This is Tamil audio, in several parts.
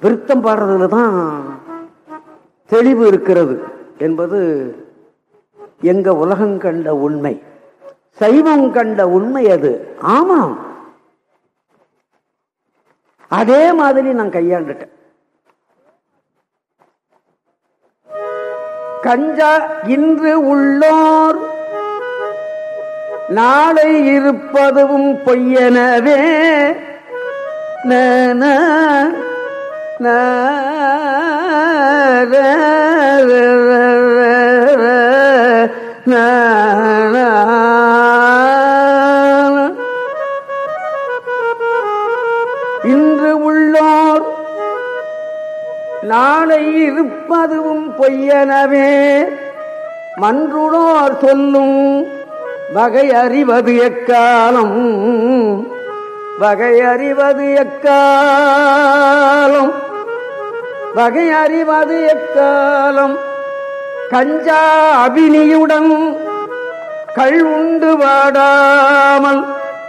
விருத்தம் பாடுறதுல தான் தெளிவு இருக்கிறது என்பது எங்க உலகம் கண்ட உண்மை சைவம் கண்ட உண்மை அது ஆமாம் அதே மாதிரி நான் கையாண்டுட்டேன் கஞ்சா இன்று உள்ளோர் நாளை இருப்பதும் பொய்யனவே நன இன்று உள்ளோர் நாளை இருப்பதும் பொய்யனவே மன்றுடோர் சொல்லும் வகை அறிவது எக்காலம் வகை அறிவது எக்காலம் வகை அறிவது எக்காலம் கஞ்சா அபினியுடன் கள் உண்டு வாடாமல்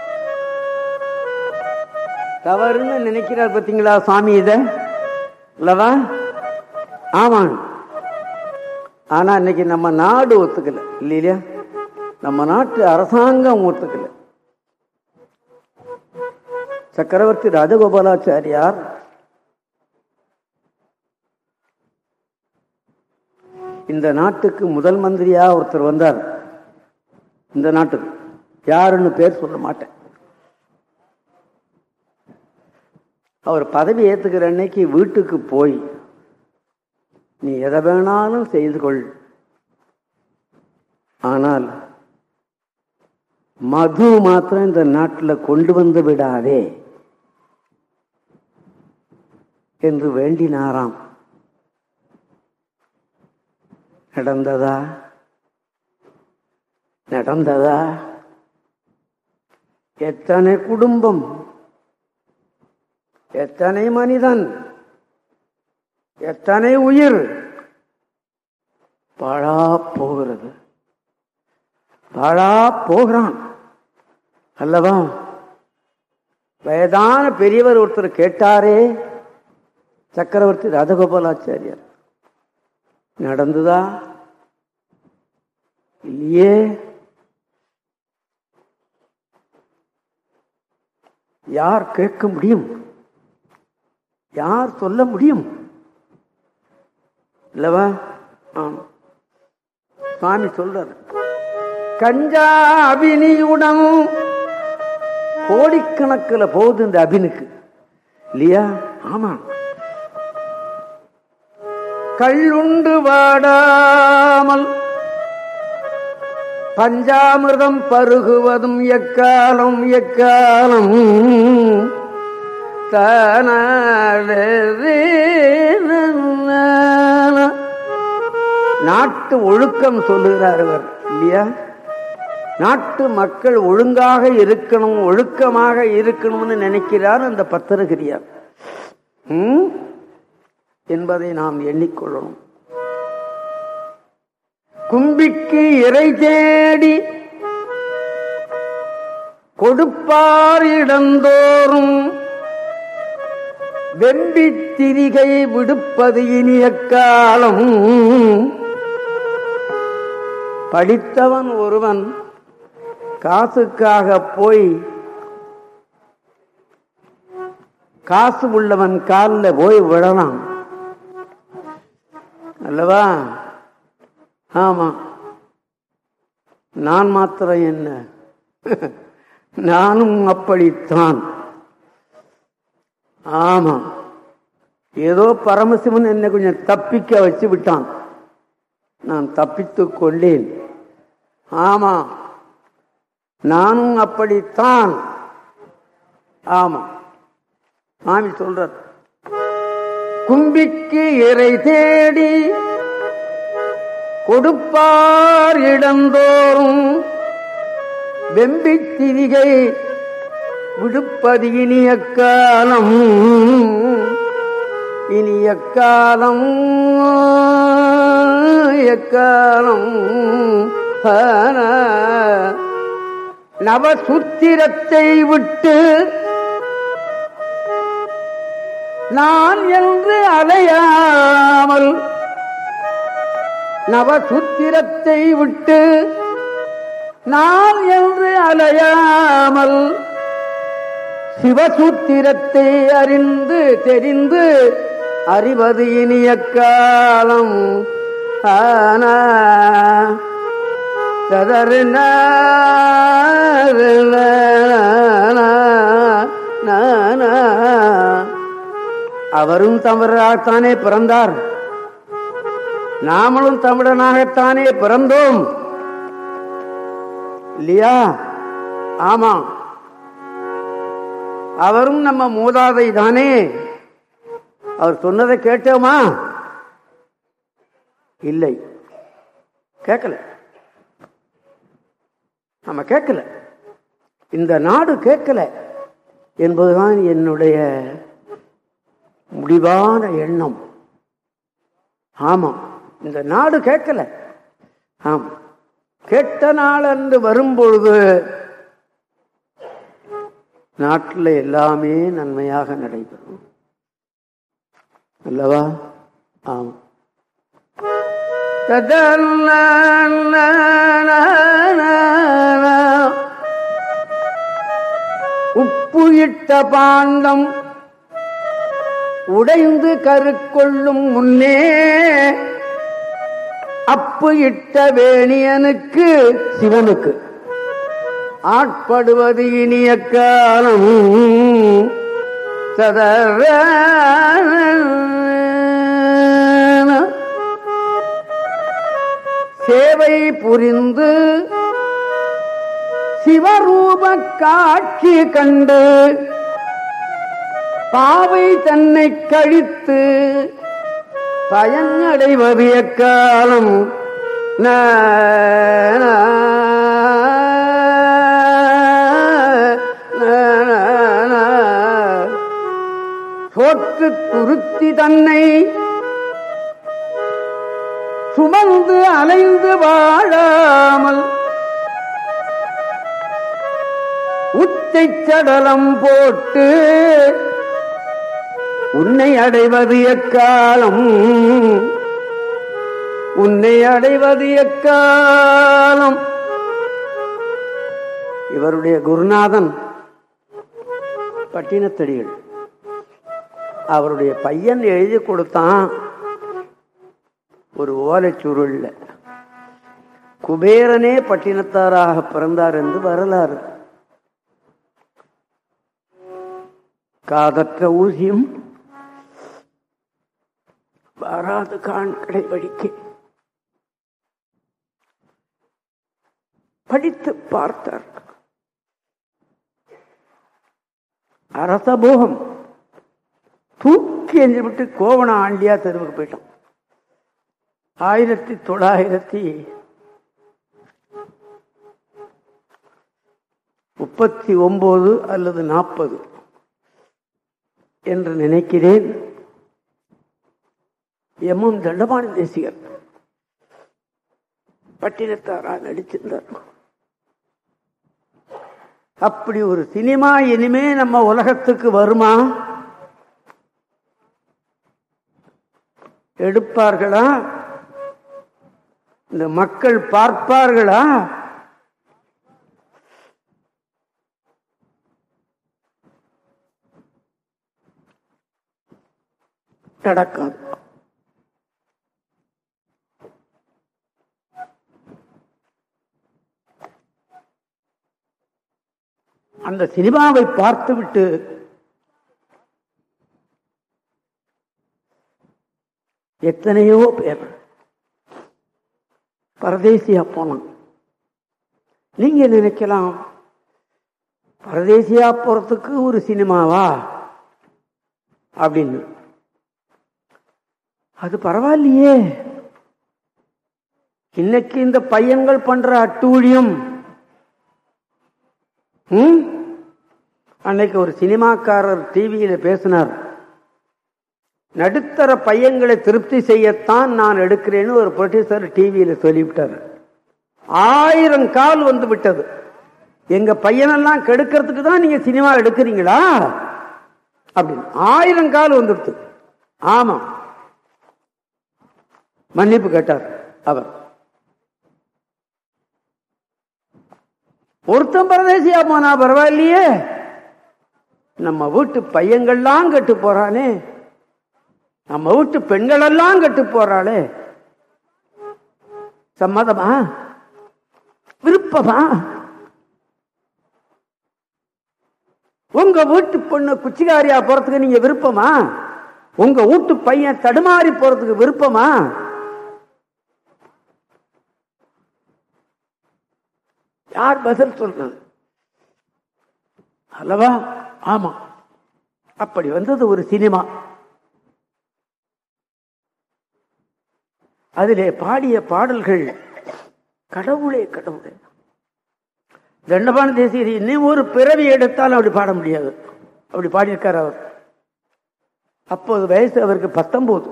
தவறுன்னு நினைக்கிறார் பார்த்தீங்களா சுவாமி இத இல்லவா ஆமாங்க ஆனா இன்னைக்கு நம்ம நாடு ஒத்துக்கல இல்லையா நம்ம நாட்டு அரசாங்கம் ஒத்துக்கல சக்கரவர்த்தி ராஜகோபாலாச்சாரியார் இந்த நாட்டுக்கு முதல் மந்திரியா ஒருத்தர் வந்தார் இந்த நாட்டுக்கு யாருன்னு பேர் சொல்ல மாட்டேன் அவர் பதவி ஏத்துக்கிற அன்னைக்கு வீட்டுக்கு போய் நீ எதை வேணாலும் செய்து கொள் ஆனால் மது மாத்திரம் இந்த நாட்டில் கொண்டு வந்து விடாதே என்று வேண்டினாராம் நடந்ததா நடந்ததா எத்தனை குடும்பம் எத்தனை மனிதன் எத்தனை உயிர் பாழா போகிறது பாழா போகிறான் அல்லவா வயதான பெரியவர் ஒருத்தர் கேட்டாரே சக்கரவர்த்தி ராஜகோபாலாச்சாரியர் நடந்துதா இல்லையே யார் கேட்க முடியும் யார் சொல்ல முடியும் இல்லவா ஆமா சுவாமி சொல்றார் கஞ்சா அபினியுடன் கோடிக்கணக்கில் போகுது இந்த அபினுக்கு இல்லையா ஆமா கள்ளுண்டு வாடாமல் பஞ்சாமிர்தம் பருகுவதும் எக்காலம் எக்காலம் நாட்டு ஒழுக்கம் சொல்லுகிறார் அவர் இல்லையா நாட்டு மக்கள் ஒழுங்காக இருக்கணும் ஒழுக்கமாக இருக்கணும்னு நினைக்கிறார் அந்த பத்திரகிரியார் ம்? என்பதை நாம் எண்ணிக்கொள்ளணும் கும்பிக்கு இறை தேடி கொடுப்பார் இடந்தோறும் வெம்பி திரிகை விடுப்பது இனிய காலம் படித்தவன் ஒருவன் காசுக்காக போய் காசு உள்ளவன் காலில் போய் விடலாம் அல்லவா ஆமா நான் மாத்திரம் என்ன நானும் அப்படித்தான் ஆமா ஏதோ பரமசிவன் என்னை கொஞ்சம் தப்பிக்க வச்சு விட்டான் நான் தப்பித்துக் கொண்டேன் ஆமா நானும் அப்படித்தான் ஆமா மாமி சொல்றார் கும்பிக்கு இறை தேடி கொடுப்பார் இடந்தோறும் வெம்பி திரிகை விடுப்பது இனிய காலம் இனிய காலம் எக்காலம் நவசுத்திரத்தை விட்டு நான் என்று அலையாமல் நவசுத்திரத்தை விட்டு நான் என்று அலையாமல் சிவசூத்திரத்தை அறிந்து தெரிந்து அறிவது இனிய காலம் ஆனா ததறின அவரும் தமிழராகத்தானே பிறந்தார் நாமளும் தமிழனாகத்தானே பிறந்தோம் இல்லையா ஆமா அவரும் நம்ம மூதாதை தானே அவர் சொன்னதை கேட்டோமா இல்லை கேட்கல நம்ம கேட்கல இந்த நாடு கேட்கல என்பதுதான் என்னுடைய முடிவான எண்ணம் ஆமா இந்த நாடு கேட்கல ஆம் கேட்ட நாள் என்று வரும்பொழுது நாட்டில் எல்லாமே நன்மையாக நடைபெறும் அல்லவா ஆம் உப்பு இட்ட பாண்டம் உடைந்து கருக்கொள்ளும் முன்னே அப்பு இட்ட வேணியனுக்கு சிவனுக்கு ஆட்படுவது இனிய காலம் சதர சேவை புரிந்து சிவரூப காட்சி கண்டு பாவை தன்னை கழித்து பயனடைவது எக்காலம் சோற்று துருத்தி தன்னை சுமந்து அலைந்து வாழாமல் உச்சை சடலம் போட்டு உன்னை அடைவது எக்காலம் உன்னை அடைவது எக்காலம் இவருடைய குருநாதன் பட்டினத்தடிகள் அவருடைய பையன் எழுதி கொடுத்தான் ஒரு ஓலைச்சுருள்ல குபேரனே பட்டினத்தாராக பிறந்தார் என்று வரலாறு காதற்ற ஊசியும் வராது கான் கடைபடிக்க படித்து பார்த்தார் அரசபோகம் தூக்கி எறிஞ்சு விட்டு கோவண ஆண்டியா தெருவுக்கு போயிட்டோம் ஆயிரத்தி தொள்ளாயிரத்தி முப்பத்தி ஒன்பது அல்லது நாற்பது என்று நினைக்கிறேன் எம்எம் தண்டபாணி தேசிகர் பட்டினத்தாரா நடிச்சிருந்தார் அப்படி ஒரு சினிமா இனிமே நம்ம உலகத்துக்கு வருமா எடுப்பார்களா இந்த மக்கள் பார்ப்பார்களா நடக்காது அந்த சினிமாவை பார்த்துவிட்டு எத்தனையோ பேர் பரதேசியா போனான் நீங்க நினைக்கலாம் பரதேசியா போறதுக்கு ஒரு சினிமாவா அப்படின்னு அது பரவாயில்லையே இன்னைக்கு இந்த பையன்கள் பண்ற அட்டூழியம் ம்? அன்னைக்கு ஒரு சினிமாக்காரர் டிவியில பேசினார் நடுத்தர பையன்களை திருப்தி செய்யத்தான் நான் எடுக்கிறேன்னு ஒரு ப்ரொடியூசர் டிவியில சொல்லிவிட்டார் ஆயிரம் கால் வந்து விட்டது எங்க பையனெல்லாம் கெடுக்கிறதுக்கு தான் நீங்க சினிமா எடுக்கிறீங்களா அப்படின்னு ஆயிரம் கால் வந்துடுது ஆமா மன்னிப்பு கேட்டார் அவர் ஒருத்தன் பரதேசியா போனா பரவாயில்லையே நம்ம வீட்டு பையங்கள்லாம் கெட்டு போறானே நம்ம வீட்டு பெண்கள் எல்லாம் கெட்டு போறாளே சம்மதமா விருப்பமா உங்க வீட்டு பொண்ணு குச்சிகாரியா போறதுக்கு நீங்க விருப்பமா உங்க வீட்டு பையன் தடுமாறி போறதுக்கு விருப்பமா யார் பதில் சொல்றது அல்லவா ஆமா அப்படி வந்தது ஒரு சினிமா அதிலே பாடிய பாடல்கள் கடவுளே கடவுளே தண்டபான தேசிய இன்னும் ஒரு பிறவி எடுத்தாலும் அப்படி பாட முடியாது அப்படி பாடியிருக்கார் அவர் அப்போது வயசு அவருக்கு பத்தொன்பது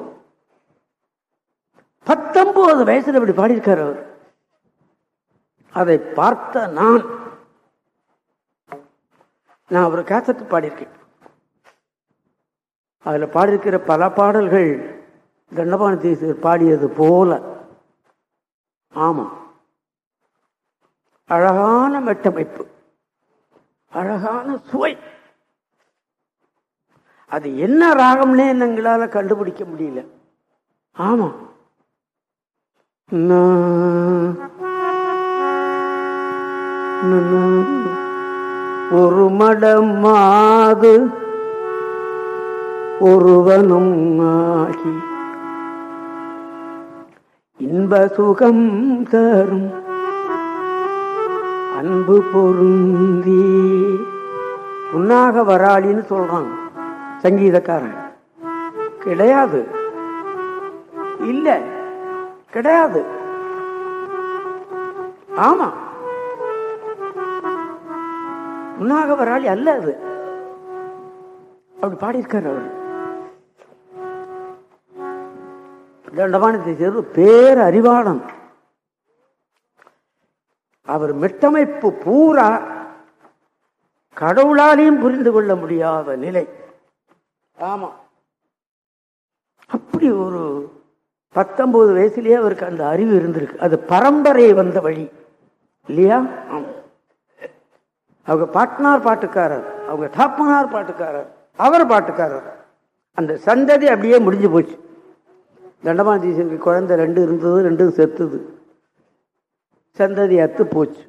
பத்தொன்பது வயசுல அப்படி பாடியிருக்கார் அவர் அதை பார்த்த நான் நான் அவர் கேசட்டு பாடியிருக்கேன் அதுல பாடியிருக்கிற பல பாடல்கள் தண்டபான தேசியர் பாடியது போல ஆமா அழகான மெட்டமைப்பு அழகான சுவை அது என்ன ராகம்னே எங்களால கண்டுபிடிக்க முடியல ஆமா ஒரு மடம் மாது ஒருவனும் ஆகி இன்ப சுகம் தரும் அன்பு பொருந்தி புன்னாக வராளின்னு சொல்றான் சங்கீதக்காரன் கிடையாது இல்ல கிடையாது ஆமா புன்னாக வராளி அல்ல அது அப்படி பாடியிருக்காரு அவர் தண்டவானத்தை சேர்ந்து பேர் அறிவாளன் அவர் மெட்டமைப்பு பூரா கடவுளாலையும் புரிந்து கொள்ள முடியாத நிலை ஆமா அப்படி ஒரு பத்தொன்பது வயசுலயே அவருக்கு அந்த அறிவு இருந்திருக்கு அது பரம்பரை வந்த வழி இல்லையா ஆமா அவங்க பாட்னார் பாட்டுக்காரர் அவங்க தாப்பனார் பாட்டுக்காரர் அவர் பாட்டுக்காரர் அந்த சந்ததி அப்படியே முடிஞ்சு போச்சு தண்டமாதீசனுக்கு குழந்தை ரெண்டு இருந்தது ரெண்டும் செத்துது சந்ததி அத்து போச்சு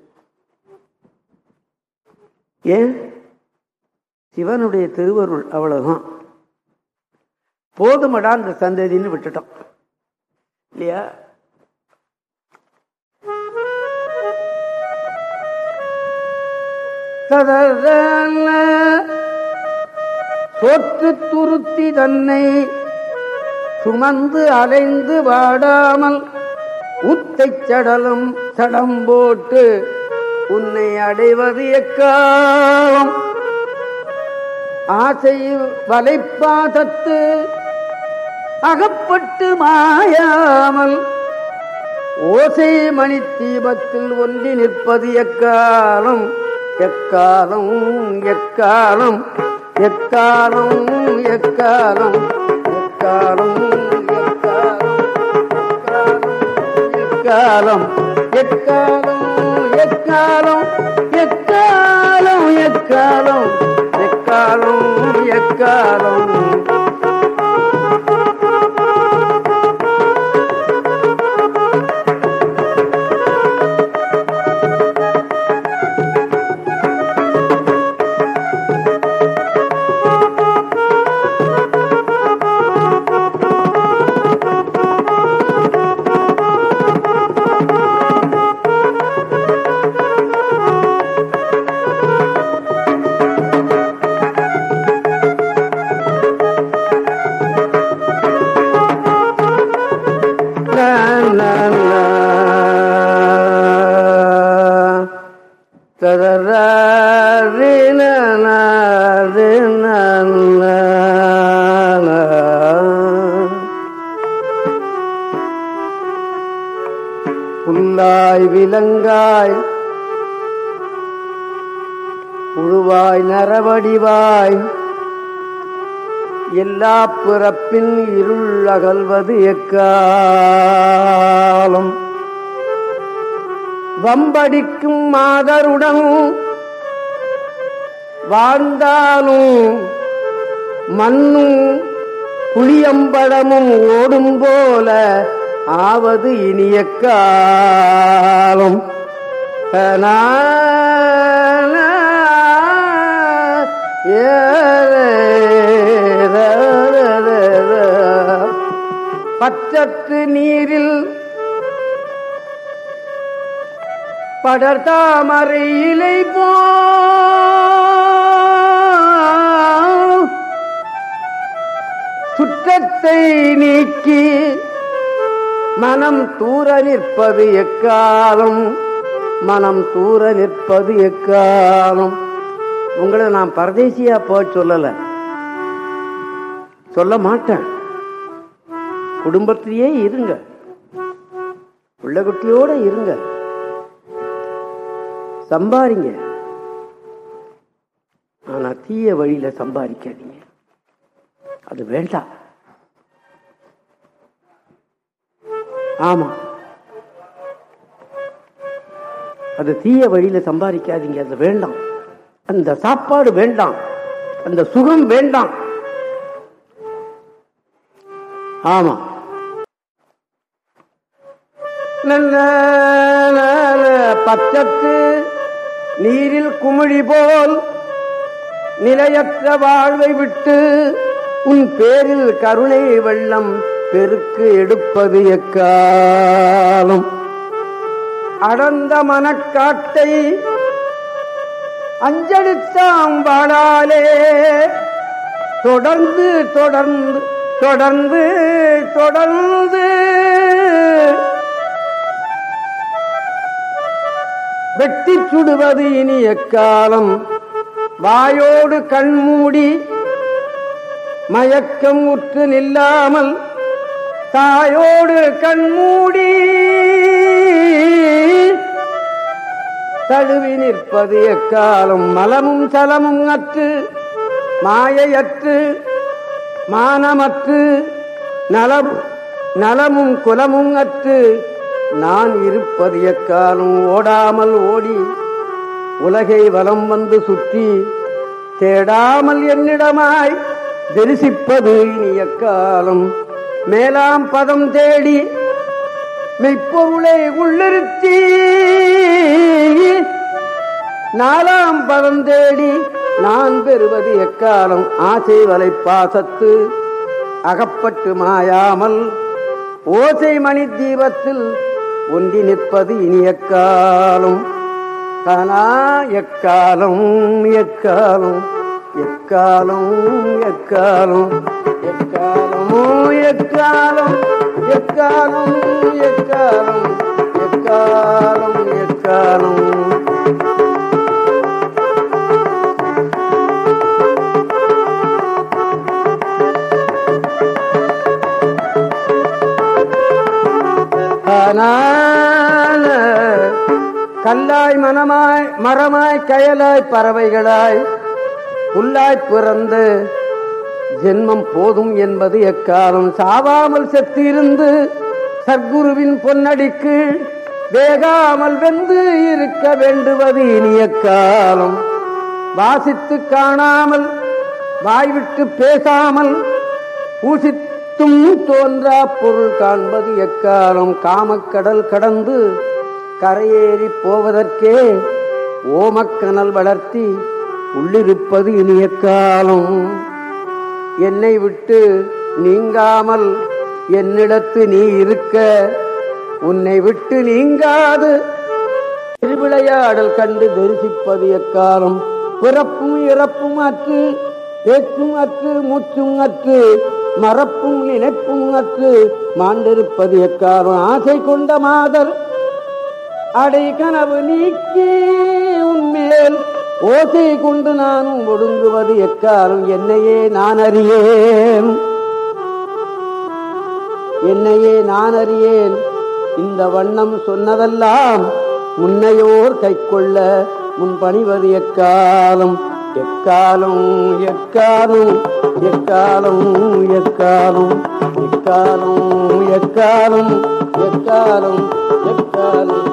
ஏன் சிவனுடைய திருவருள் அவ்வளவுதான் போதுமடா அந்த சந்ததின்னு விட்டுட்டோம் இல்லையா சோற்று துருத்தி தன்னை சுமந்து அலைந்து வாடாமல் உத்தைச் சடலம் சடம் போட்டு உன்னை அடைவது எக்காலம் ஆசை வலைப்பாதத்து அகப்பட்டு மாயாமல் ஓசை மணி தீபத்தில் ஒன்றி நிற்பது எக்காலம் எக்காலம் எக்காலம் எக்காலம் எக்காலம் எக்காலம் எக்காலம் எக்காலம் எக்காலம் எக்காலம் எக்காலம் எக்காலம் எக்காலம் புல்லாய் விலங்காய் புழுவாய் நரவடிவாய் எல்லா பிறப்பின் இருள் அகல்வது எக்காலம் வம்படிக்கும் மாதருடன் வாழ்ந்தாலும் மண்ணும் புளியம்பழமும் ஓடும் போல ஆவது இனிய காலம் பச்சத்து நீரில் படர்தாமரை இலை போ சுற்றத்தை நீக்கி மனம் தூர நிற்பது எக்காலம் மனம் தூர நிற்பது எக்காலம் உங்களை நான் பரதேசியா போக சொல்லல சொல்ல மாட்டேன் குடும்பத்திலேயே இருங்க பிள்ளைகுட்டியோட இருங்க சம்பாரிங்க ஆனா தீய வழியில சம்பாதிக்காதீங்க அது வேண்டாம் ஆமா அது தீய வழியில சம்பாதிக்காதீங்க அது வேண்டாம் அந்த சாப்பாடு வேண்டாம் அந்த சுகம் வேண்டாம் ஆமா பச்சத்து நீரில் குமிழி போல் நிலையற்ற வாழ்வை விட்டு உன் பேரில் கருணை வெள்ளம் பெருக்கு எடுப்பது எக்காலம் அடர்ந்த மனக்காட்டை அஞ்சலித்தாம் வாழாலே தொடர்ந்து தொடர்ந்து தொடர்ந்து தொடர்ந்து வெட்டி சுடுவது இனி எக்காலம் வாயோடு கண்மூடி மயக்கம் உற்று நில்லாமல் தாயோடு கண்மூடி தழுவி நிற்பது எக்காலம் மலமும் சலமும் அற்று மாயையற்று மானமற்று நலம் நலமும் குலமும் அற்று நான் இருப்பது எக்காலம் ஓடாமல் ஓடி உலகை வலம் வந்து சுற்றி தேடாமல் என்னிடமாய் தரிசிப்பது இனிய காலம் மேலாம் பதம் தேடி மெய்ப்பொருளை உள்ளிருத்தி நாலாம் பதம் தேடி நான் பெறுவது எக்காலம் ஆசை வலை பாசத்து அகப்பட்டு மாயாமல் ஓசை மணி தீபத்தில் ஒன்றி நிற்பது இனிய காலம் தானா எக்காலம் எக்காலம் எக்காலம் எக்காலம் எக்காலம் எக்காலம் எக்காலம் எக்காலம் எக்காலம் எக்காலம் கல்லாய் மனமாய் மரமாய் கயலாய் பறவைகளாய் புல்லாய் பிறந்து ஜென்மம் போதும் என்பது எக்காலம் சாவாமல் செத்திருந்து சர்க்குருவின் பொன்னடிக்கு வேகாமல் வெந்து இருக்க வேண்டுவது இனிய காலம் வாசித்து காணாமல் வாய்விட்டு பேசாமல் பூசித்தும் தோன்றா பொருள் காண்பது எக்காலம் காமக்கடல் கடந்து கரையேறி போவதற்கே ஓமக்கனல் வளர்த்தி உள்ளிருப்பது இனிய காலம் என்னை விட்டு நீங்காமல் என்னிடத்து நீ இருக்க உன்னை விட்டு நீங்காது திருவிளையாடல் கண்டு தரிசிப்பது எக்காலம் பிறப்பும் இறப்பும் அற்று பேச்சும் அற்று மூச்சும் அற்று மறப்பும் நினைப்பும் அற்று மாண்டிருப்பது எக்காலம் ஆசை கொண்ட மாதர் அடை கனவு நீக்கி உன்மேல் ஓசை கொண்டு நானும் ஒடுங்குவது எக்காலம் என்னையே நான் அறியேன் என்னையே நான் அறியேன் இந்த வண்ணம் சொன்னதெல்லாம் முன்னையோர் கை கொள்ள முன் பணிவது எக்காலம் எக்காலம் எக்காலம் எக்காலம் எக்காலம் எக்காலம் எக்காலம் எக்காலம் எக்காலம்